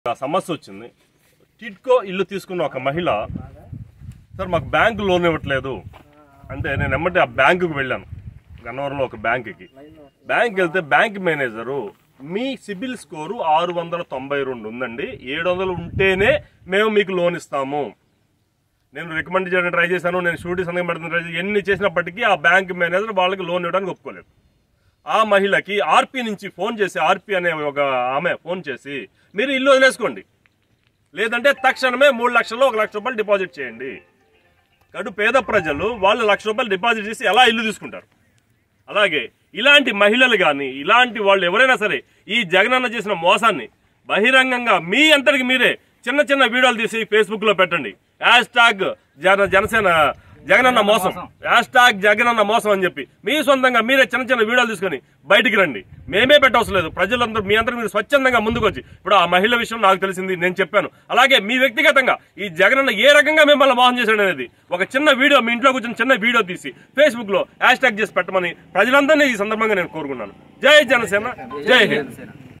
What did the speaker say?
ఆ సమస్య వచ్చింది టిట్కో ఇల్లు తీసుకున్న ఒక మహిళ సార్ మాకు బ్యాంకు లోన్ ఇవ్వట్లేదు అంటే నేను ఎమ్మటి ఆ బ్యాంకుకి వెళ్ళాను గన్నవరంలో ఒక బ్యాంకుకి బ్యాంక్ వెళ్తే బ్యాంక్ మేనేజరు మీ సిబిల్ స్కోరు ఆరు వందల తొంభై రెండు ఉందండి ఏడు వందలు ఉంటేనే మేము మీకు లోన్ ఇస్తాము నేను రికమెండ్ చేయడానికి ట్రై చేశాను నేను షూరిటీ సంతకం పెడుతున్న ట్రై చేసి ఎన్ని చేసినప్పటికీ ఆ బ్యాంక్ మేనేజర్ వాళ్ళకి లోన్ ఇవ్వడానికి ఒప్పుకోలేదు ఆ మహిళకి ఆర్పి నుంచి ఫోన్ చేసి ఆర్పి అనే ఒక ఆమె ఫోన్ చేసి మీరు ఇల్లు వదిలేసుకోండి లేదంటే తక్షణమే మూడు లక్షలు ఒక లక్ష రూపాయలు డిపాజిట్ చేయండి కడు పేద ప్రజలు వాళ్ళు లక్ష రూపాయలు డిపాజిట్ చేసి ఎలా ఇల్లు తీసుకుంటారు అలాగే ఇలాంటి మహిళలు కానీ ఇలాంటి వాళ్ళు ఎవరైనా సరే ఈ జగనన్న చేసిన మోసాన్ని బహిరంగంగా మీ అంతటికి మీరే చిన్న చిన్న వీడియోలు తీసి ఫేస్బుక్ లో పెట్టండి హ్యాష్ ట్యాగ్ జన జనసేన జగనన్న మోసం హ్యాష్ ట్యాగ్ జగనన్న మోసం అని చెప్పి మీ సొంతంగా మీరే చిన్న చిన్న వీడియోలు తీసుకొని బయటికి రండి మేమే పెట్టవసరం లేదు ప్రజలందరూ మీ అందరూ మీరు స్వచ్ఛందంగా ముందుకు వచ్చి ఇప్పుడు ఆ మహిళ విషయం నాకు తెలిసింది నేను చెప్పాను అలాగే మీ వ్యక్తిగతంగా ఈ జగనన్న ఏ రకంగా మిమ్మల్ని మోసం చేశాడు అనేది ఒక చిన్న వీడియో మీ ఇంట్లో కూర్చొని చిన్న వీడియో తీసి ఫేస్బుక్ లో హ్యాష్ ట్యాగ్ చేసి పెట్టమని ప్రజలందరినీ ఈ సందర్భంగా నేను కోరుకున్నాను జై జనసేన జై హింద్